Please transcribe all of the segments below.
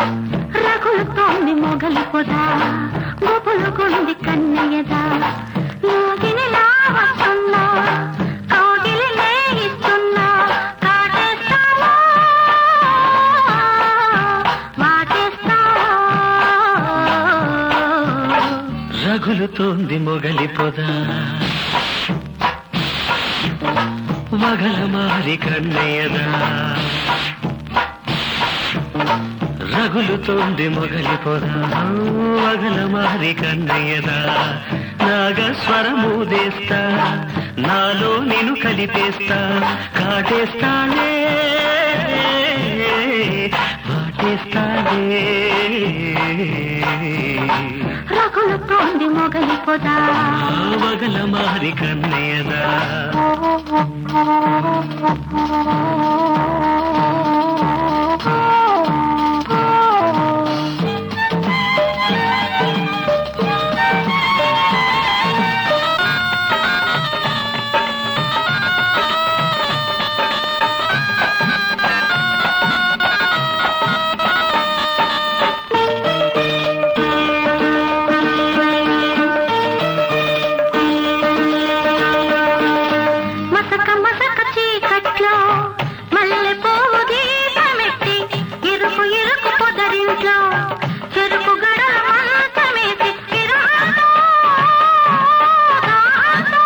రగులుతోంది మొగలి పొద గొప్పలుకుంది కన్నయ్యదా నాగినిలా వస్తున్నా కౌగిలి లేయిస్తున్నా కాటేస్తావా వాటేస్తావా రగులుతోంది మొగలి పొద మగల మారి కన్నయ్యదా రగులుతోంది మొగలి పొద మగల మారి కన్నయ్యదా నాగస్వరమూదేస్తా నాలో నేను కలిపేస్తా కాటేస్తానే వాటేస్తానే రగులుతోంది మొగలి పొద మగల మారి కన్నయ్యదా మసక మసక చీకట్లో మల్లె పువ్వు దీపమెట్టి ఇరుకు ఇరుకు పొదరింట్లో చెరుకు గడల మంచమేసి ఇరుముతో, దాంతో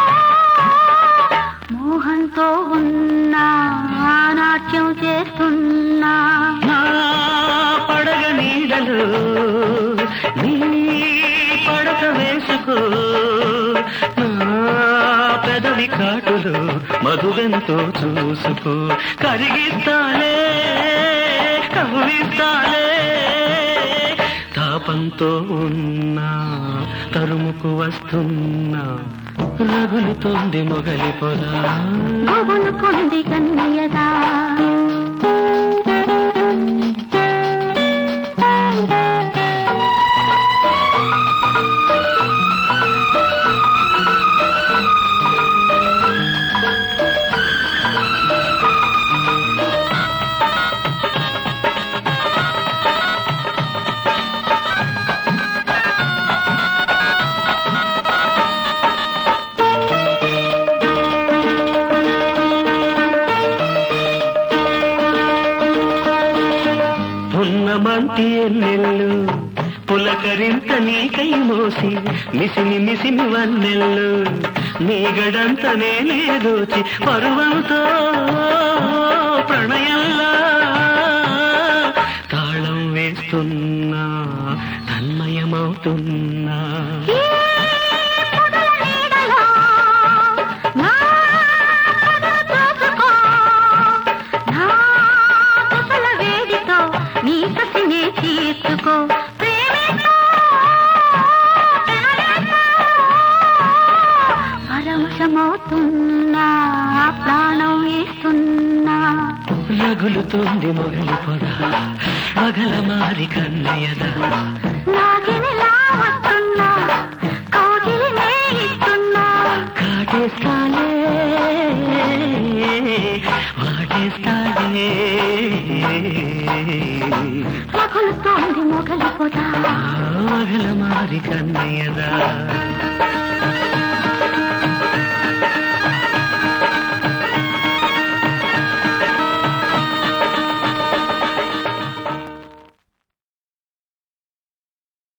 మోహంతో ఉన్నా నాట్యం చేస్తున్నా నా పడగ నీడలు నీ పడక వేసుకో నా పెదవి కాటులు మధువెంతో చూసుకో కరిగిస్తాలే కవ్విస్తాలే తాపంతో ఉన్నా తరుముకు వస్తున్నా రగులుతోంది మొగలి పొరా గోగులు కొంది కన్నయ్యదా పున్నమంటి ఎన్నెల్లు పులకరింత నీకై మోసి మిసిమి మిసిమి వన్నెల్లు నీ గడంత నేనే దోచి పరువంతో ప్రణయంలా తాళం వేస్తున్నా తన్మయమవుతున్నా ఈ పొదల నీడలో నా కథలు దోచుకో. నా కుశల వేడితో నీ కసినే తీర్చుకో. ప్రేమితో, ప్రేమితో పరవశమవుతున్నా ప్రాణం వేస్తున్నా రగులుతోంది మొగలి పొద మగల మారి కన్నయ్యదా నాగినిలా వస్తున్నా కౌగిలి నేయిస్తున్నా కాటేస్తాలే వాటేస్తాలే రగులుతోంది మొగలి పొద మగల మారి కన్నయ్యదా